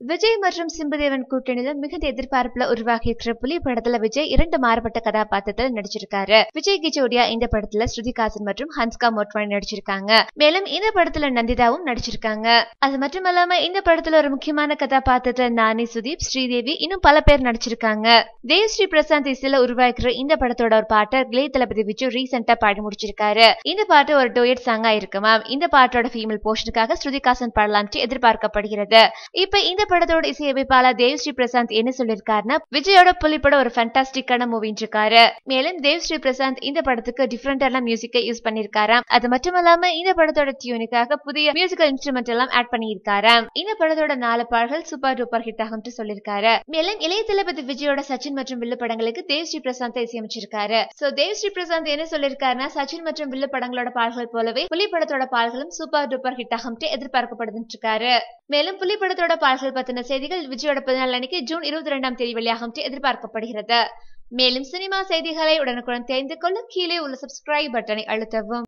விஜய் மற்றும் சிம்புதேவன் கூட்டணியில மிகுந்த எதிர்பார்ப்புல உருவாகி இருக்கிற புலி படத்துல விஜய் இரண்டு மாறுபட்ட கதாபாத்திரத்துல நடிச்சிருக்காரு விஜய்க்கு ஜோடியா இந்த படத்துல ஸ்ருதிகாசன் மற்றும் ஹன்ஸ்கா மோட்வானி நடிச்சிருக்காங்க மேலும் இந்த படத்துல நந்திதாவும் நடிச்சிருக்காங்க அது மட்டும் இல்லாம இந்த படத்துல ஒரு முக்கியமான கதாபாத்திரத்துல நானி சுதீப் ஸ்ரீதேவி இன்னும் பல பேர் நடிச்சிருக்காங்க தேவ் ஸ்ரீ பிரசாந்த் இசையில உருவாக்குற இந்த படத்தோட ஒரு பாட்டை கிளே தளபதி விஜய் ரீசெண்டா பாடி முடிச்சிருக்காரு இந்த பாட்டு ஒரு டோயட் சாங்கா இருக்குமா இந்த பாட்டோட ஃபீமேல் போர்ஷனுக்காக ஸ்ருதிகாசன் பாடலாம்னு எதிர்பார்க்கப்படுகிறது இப்ப இந்த படத்தோட இசையமைப்பாளர் தேவ் ஸ்ரீ பிரசாந்த் என்ன சொல்லிருக்காருன்னா விஜயோட புலிப்படம் ஒரு ஃபேண்டாஸ்டிக்கான மூவின்னு இருக்காரு மேலும் தேவ் ஸ்ரீ பிரசாந்த் இந்த படத்துக்கு டிஃப்ரெண்டான மியூசிக்கை யூஸ் பண்ணிருக்காராம் அது மட்டும் இல்லாம இந்த படத்தோட டியூனுக்காக புதிய மியூசிக்கல் இன்ஸ்ட்ருமெண்ட் எல்லாம் ஆட் பண்ணியிருக்காராம் இந்த படத்தோட நாலு பாடல்கள் சூப்பர் டூப்பர் ஹிட் ஆகும் சொல்லிருக்காரு மேலும் இளைய தளபதி விஜயோட சச்சின் மற்றும் வில்லு படங்களுக்கு தேவ் ஸ்ரீ பிரசாந்த் இசையமைச்சிருக்காரு சோ தேவ் ஸ்ரீ பிரசாந்த் என்ன சொல்லிருக்காருன்னா சச்சின் மற்றும் வில்லு படங்களோட பாடல்கள் போலவே புலி படத்தோட பாடல்களும் சூப்பர் டூப்பர் ஹிட் ஆகும் எதிர்பார்க்கப்படுதுன்னு இருக்காரு மேலும் புலி படத்தோட பாடல்கள் பத்தின செய்திகள் விஜயோட பிறந்தநாள் அன்னைக்கு ஜூன் இருபத்தி ரெண்டாம் தேதி வெளியாகும் எதிர்பார்க்கப்படுகிறது மேலும் சினிமா செய்திகளை உடனுக்குடன் தெரிந்து கொள்ள கீழே உள்ள சப்ஸ்கிரைப் பட்டனை அழுத்தவும்